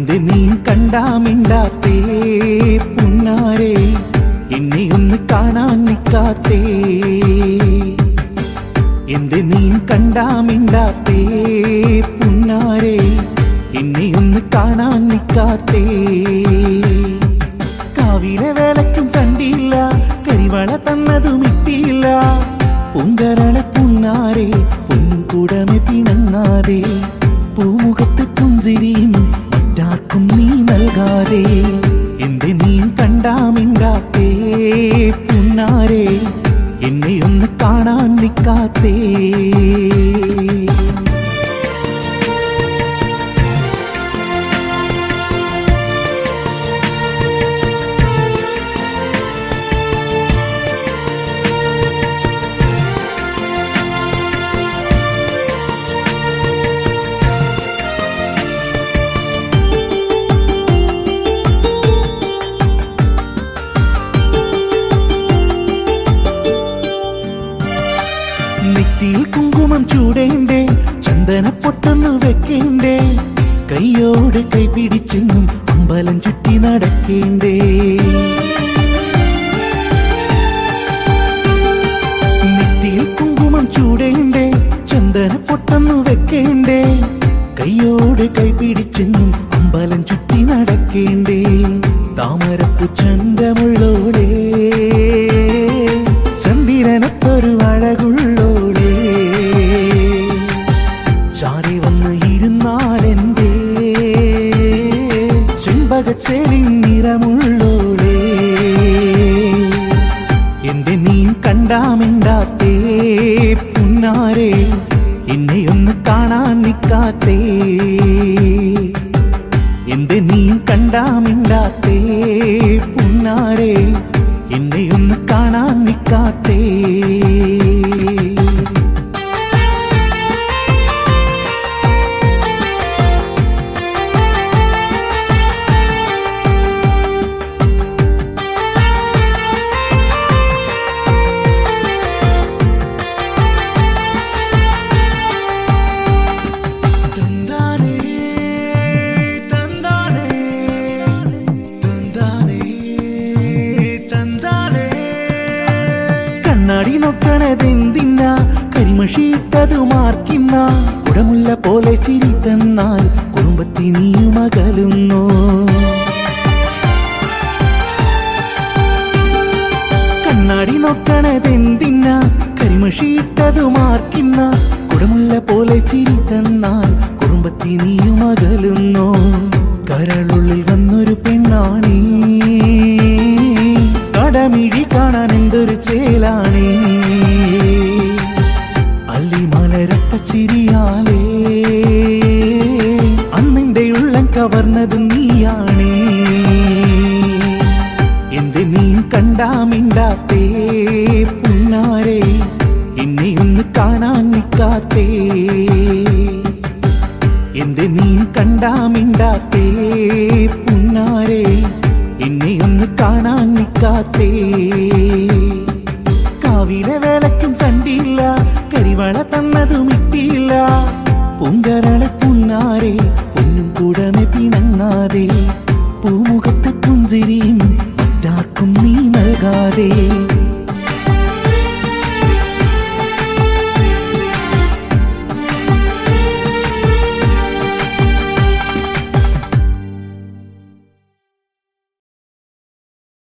എന്റെ നീ കണ്ടാമിണ്ടാത്തേ പുന്നാരെ എന്നെ ഒന്ന് കാണാൻ നിക്കാത്തേ എന്റെ നീ കണ്ടാമിണ്ടാത്തേ പുന്നാരെ എന്നെ ഒന്ന് കാണാൻ നിക്കാത്തേ കാവിലെ വേലയ്ക്കും കണ്ടില്ല കരിവള തന്നതും ഇട്ടില്ല പൂങ്കരളെ പുന്നാരെ പൊന്നും കൂടമെ പിണങ്ങാതെ പൂമുഖത്ത് പുഞ്ചിരിയും മറ്റാർക്കും നീ നൽകാതെ എന്റെ നീ കണ്ടാമിണ്ടാത്തേ പുന്നാരെ എന്നെ ഒന്ന് കാണാൻ നിക്കാത്തേ നെറ്റിയിൽ കുങ്കുമം ചൂടേണ്ടേ ചന്ദന പൊട്ടൊന്നു വെക്കേണ്ടേ കൈയോട് കൈ പിടിച്ചെന്നും അമ്പലം ചുറ്റി നടക്കേണ്ടേ നെറ്റിയിൽ കുങ്കുമം ചൂടേണ്ടേ ചന്ദന പൊട്ടൊന്നു വെക്കേണ്ടേ കൈയോട് കൈ പിടിച്ചെന്നും അമ്പലം ചുറ്റി നടക്കേണ്ടേ താമരപ്പു ചന്തമുള്ളോളേ ചന്ദിരനത്തൊരു അഴകുള്ളോളേ ചാരി വന്ന് ഇരുന്നാലെന്റെ ചെമ്പകച്ചേലിൻ നിറമുള്ളോളേ എന്റെ നീ കണ്ടാമിണ്ടാത്തേ പുന്നാരെ എന്നെ ഒന്ന് കാണാൻ നിക്കാത്തേ എന്റെ നീ കണ്ടാമിണ്ടാത്തേ പുന്നാരെ എന്നെ ഒന്ന് കാണാൻ നിക്കാത്തേ തന്താനേ തന്താനേ തന്താനേ തന്താനേ കണ്ണാടി നോക്കണതെന്തിന്ന കരിമഷിയിട്ടതു മാർക്കിന്ന കുടമുല്ല പോലെ ചിരി തന്നാൽ കുടുംബത്തി നീയും അകലുന്നു കണ്ണാടി നോക്കണതെന്തിന്ന കരിമഷിയിട്ടതു മാർക്കിന്ന കുടമുല്ല പോലെ ചിരി തന്നാൽ കുടുംബത്തി നീയും അകലുന്നു കരളുള്ളിൽ വന്നൊരു പെണ്ണാണേ കടമിഴി കാണാൻ എന്തൊരു ചേലാണേ അല്ലി മലരത്ത ചിരിയാലേ അന്നെന്റെ ഉള്ളം കവർന്നത് നീയാണേ എന്റെ നീ കണ്ടാമിണ്ടാത്തേ പുന്നാരെ എന്നെ ഒന്ന് കാണാൻ നിക്കാത്തേ എന്റെ നീ കണ്ടാമിണ്ടാത്തേ പുന്നാരെ എന്നെ ഒന്ന് കാണാൻ നിക്കാത്തേ കാവിലെ വേലയ്ക്കും കണ്ടില്ല കരിവള തന്നതും ഇട്ടില്ല പൂങ്കരളെ പുന്നാരെ പൊന്നും കൂടമെ പിണങ്ങാതെ പൂമുഖത്ത് പുഞ്ചിരിയും മറ്റാർക്കും നീ നൽകാതെ